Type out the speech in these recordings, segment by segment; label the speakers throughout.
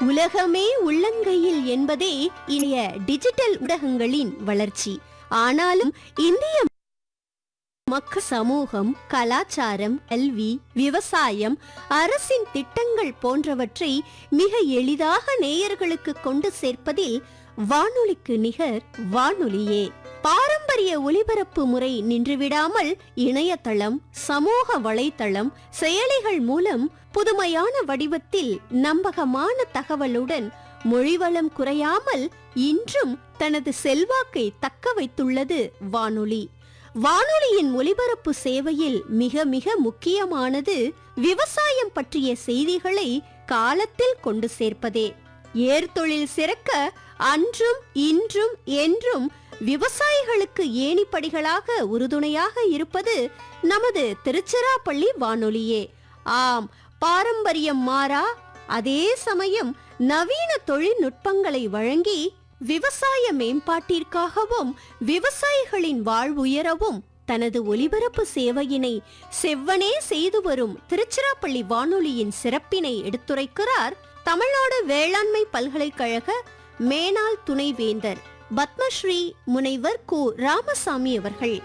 Speaker 1: உலகமே உள்ளங்கையில் என்பதே இனிய டிஜிட்டல் ஊடகங்களின் வளர்ச்சி ஆனாலும் இந்திய மக்க சமூகம் கலாச்சாரம் கல்வி விவசாயம் அரசின் திட்டங்கள் போன்றவற்றை மிக எளிதாக நேயர்களுக்கு கொண்டு சேர்ப்பதில் வானொலிக்கு நிகர் வானொலியே பாரம்பரிய ஒலிபரப்பு முறை நின்றுவிடாமல் இணையதளம் சமூக வலைத்தளம் செயலிகள் மூலம் புதுமையான வடிவத்தில் நம்பகமான தகவலுடன் மொழிவளம் குறையாமல் இன்றும் தனது செல்வாக்கை தக்க வைத்துள்ளது வானொலி வானொலியின் ஒலிபரப்பு சேவையில் மிக மிக முக்கியமானது விவசாயம் பற்றிய செய்திகளை காலத்தில் கொண்டு சேர்ப்பதே ஏர்தொழில் சிறக்க அன்றும் இன்றும் என்றும் விவசாயிகளுக்கு ஏணிப்படிகளாக உறுதுணையாக இருப்பது நமது திருச்சிராப்பள்ளி வானொலியே ஆம் பாரம்பரியம் மாறா அதே சமயம் நவீன தொழில்நுட்பங்களை வழங்கி விவசாய மேம்பாட்டிற்காகவும் விவசாயிகளின் வாழ்வுயரவும் தனது ஒலிபரப்பு சேவையினை செவ்வனே செய்து வரும் திருச்சிராப்பள்ளி வானொலியின் சிறப்பினை எடுத்துரைக்கிறார் தமிழ்நாடு வேளாண்மை பல்கலைக்கழக மேனாள் துணைவேந்தர் பத்மஸ்ரீ முனைவர் கு ராமசாமி அவர்கள்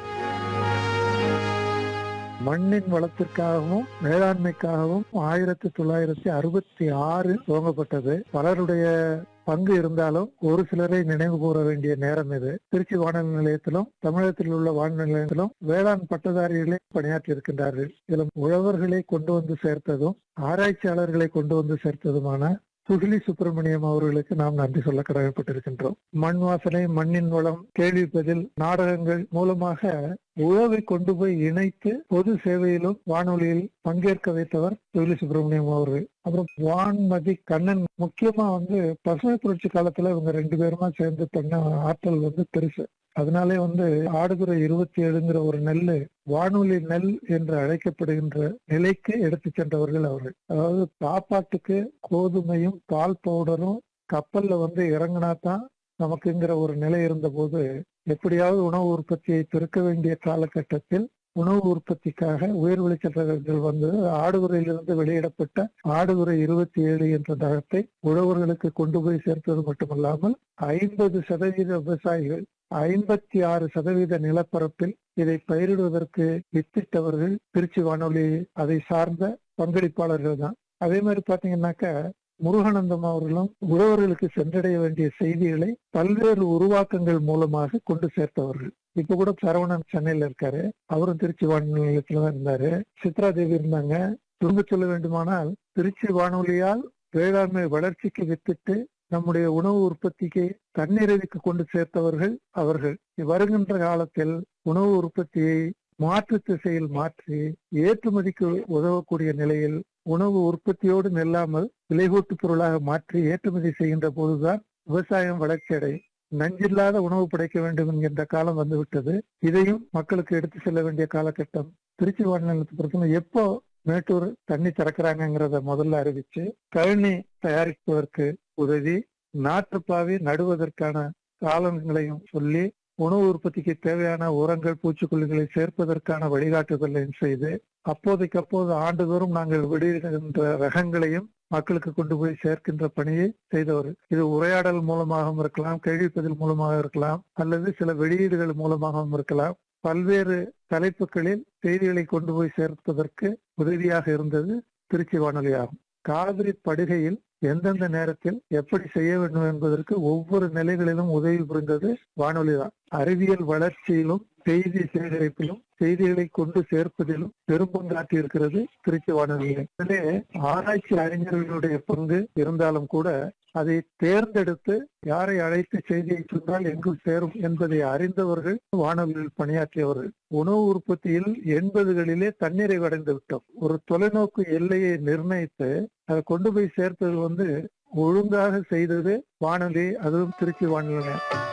Speaker 2: மண்ணின் வளத்திற்காகவும் வேளாண்மைக்காகவும் ஆயிரத்தி தொள்ளாயிரத்தி அறுபத்தி ஆறு துவங்கப்பட்டது பலருடைய பங்கு இருந்தாலும் ஒரு சிலரை நினைவு கூற வேண்டிய நேரம் இது திருச்சி வானொலி நிலையத்திலும் தமிழகத்தில் உள்ள வானொலி நிலையத்திலும் வேளாண் பட்டதாரிகளே பணியாற்றி இருக்கின்றார்கள் இதில் உழவர்களை கொண்டு வந்து சேர்த்ததும் ஆராய்ச்சியாளர்களை கொண்டு வந்து சேர்த்ததுமான சுகிலி சுப்பிரமணியம் அவர்களுக்கு நாம் நன்றி சொல்ல கடமைப்பட்டிருக்கின்றோம் மண் வாசனை மண்ணின் வளம் கேள்வி பதில் நாடகங்கள் மூலமாக உழவை கொண்டு போய் இணைத்து பொது சேவையிலும் வானொலியில் பங்கேற்க வைத்தவர் சுகிலி சுப்பிரமணியம் அவர்கள் அப்புறம் வான்மதி கண்ணன் முக்கியமா வந்து பசுமை புரட்சி காலத்துல இவங்க ரெண்டு பேருமா சேர்ந்து பண்ண ஆற்றல் வந்து பெருசு அதனாலே வந்து ஆடுதுறை இருபத்தி ஏழுங்கிற ஒரு நெல்லு வானொலி நெல் என்று அழைக்கப்படுகின்ற நிலைக்கு எடுத்து சென்றவர்கள் அவர்கள் அதாவது சாப்பாட்டுக்கு கோதுமையும் பால் பவுடரும் கப்பல்ல வந்து இறங்கினா தான் நமக்குங்கிற ஒரு நிலை இருந்தபோது எப்படியாவது உணவு உற்பத்தியை பெருக்க வேண்டிய காலகட்டத்தில் உணவு உற்பத்திக்காக உயர் விளைச்சல்கள் வந்து ஆடுதுறையிலிருந்து வெளியிடப்பட்ட ஆடுதுறை இருபத்தி ஏழு என்ற தகத்தை உழவர்களுக்கு கொண்டு போய் சேர்த்தது மட்டுமல்லாமல் ஐம்பது சதவீத விவசாயிகள் ஐம்பத்தி ஆறு சதவீத நிலப்பரப்பில் இதை பயிரிடுவதற்கு வித்திட்டவர்கள் திருச்சி வானொலி அதை சார்ந்த பங்களிப்பாளர்கள் தான் அதே மாதிரி பாத்தீங்கன்னாக்க முருகானந்தம் அவர்களும் உழவர்களுக்கு சென்றடைய வேண்டிய செய்திகளை பல்வேறு உருவாக்கங்கள் மூலமாக கொண்டு சேர்த்தவர்கள் இப்ப கூட சரவணன் சென்னையில இருக்காரு அவரும் திருச்சி வானொலி நிலையத்துல தான் இருந்தாரு சித்ரா தேவி இருந்தாங்க சுருங்க சொல்ல வேண்டுமானால் திருச்சி வானொலியால் வேளாண்மை வளர்ச்சிக்கு வித்திட்டு நம்முடைய உணவு உற்பத்திக்கு தன்னிறைவுக்கு கொண்டு சேர்த்தவர்கள் அவர்கள் வருகின்ற காலத்தில் உணவு உற்பத்தியை மாற்று திசையில் மாற்றி ஏற்றுமதிக்கு உதவக்கூடிய நிலையில் உணவு உற்பத்தியோடு நில்லாமல் விலைகூட்டு பொருளாக மாற்றி ஏற்றுமதி செய்கின்ற போதுதான் விவசாயம் வளர்ச்சி அடையும் நஞ்சில்லாத உணவு படைக்க வேண்டும் என்கின்ற காலம் வந்துவிட்டது இதையும் மக்களுக்கு எடுத்து செல்ல வேண்டிய காலகட்டம் திருச்சி வானிலை பொறுத்தவரை எப்போ மேட்டூர் தண்ணி திறக்கிறாங்கிறத முதல்ல அறிவிச்சு கழனி தயாரிப்பதற்கு உதவி நாற்றுப்பாவி நடுவதற்கான காலங்களையும் சொல்லி உணவு உற்பத்திக்கு தேவையான உரங்கள் பூச்சிக்கொல்லிகளை சேர்ப்பதற்கான வழிகாட்டுதலையும் செய்து அப்போதைக்கு அப்போது ஆண்டுதோறும் நாங்கள் வெளியிடுகின்ற ரகங்களையும் மக்களுக்கு கொண்டு போய் சேர்க்கின்ற பணியை செய்தவர் இது உரையாடல் மூலமாகவும் இருக்கலாம் கேள்விப்பதில் மூலமாக இருக்கலாம் அல்லது சில வெளியீடுகள் மூலமாகவும் இருக்கலாம் பல்வேறு தலைப்புகளில் செய்திகளை கொண்டு போய் சேர்ப்பதற்கு உதவியாக இருந்தது திருச்சி வானொலி ஆகும் காவிரி படுகையில் எந்தெந்த நேரத்தில் எப்படி செய்ய வேண்டும் என்பதற்கு ஒவ்வொரு நிலைகளிலும் உதவி புரிந்தது வானொலி தான் அறிவியல் வளர்ச்சியிலும் செய்தி சேகரிப்பிலும் செய்திகளை கொண்டு சேர்ப்பதிலும் பெரும்பங்காற்றி இருக்கிறது திருச்சி வானொலி எனவே ஆராய்ச்சி அறிஞர்களுடைய பங்கு இருந்தாலும் கூட அதை தேர்ந்தெடுத்து யாரை அழைத்து செய்தியை சொன்னால் எங்கு சேரும் என்பதை அறிந்தவர்கள் வானொலியில் பணியாற்றியவர்கள் உணவு உற்பத்தியில் எண்பதுகளிலே தண்ணீரை அடைந்து விட்டோம் ஒரு தொலைநோக்கு எல்லையை நிர்ணயித்து அதை கொண்டு போய் சேர்த்தது வந்து ஒழுங்காக செய்தது வானொலி அதுவும் திருச்சி வானொலி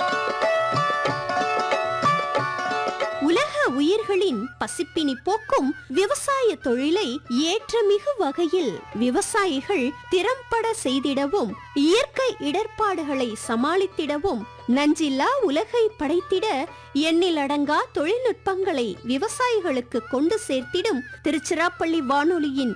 Speaker 1: உலக உயிர்களின் பசிப்பினி போக்கும் விவசாய தொழிலை ஏற்றமிகு வகையில் விவசாயிகள் திறம்பட செய்திடவும் இயற்கை இடர்பாடுகளை சமாளித்திடவும் நஞ்சில்லா உலகை படைத்திட எண்ணிலடங்கா தொழில்நுட்பங்களை விவசாயிகளுக்கு கொண்டு சேர்த்திடும் திருச்சிராப்பள்ளி வானொலியின்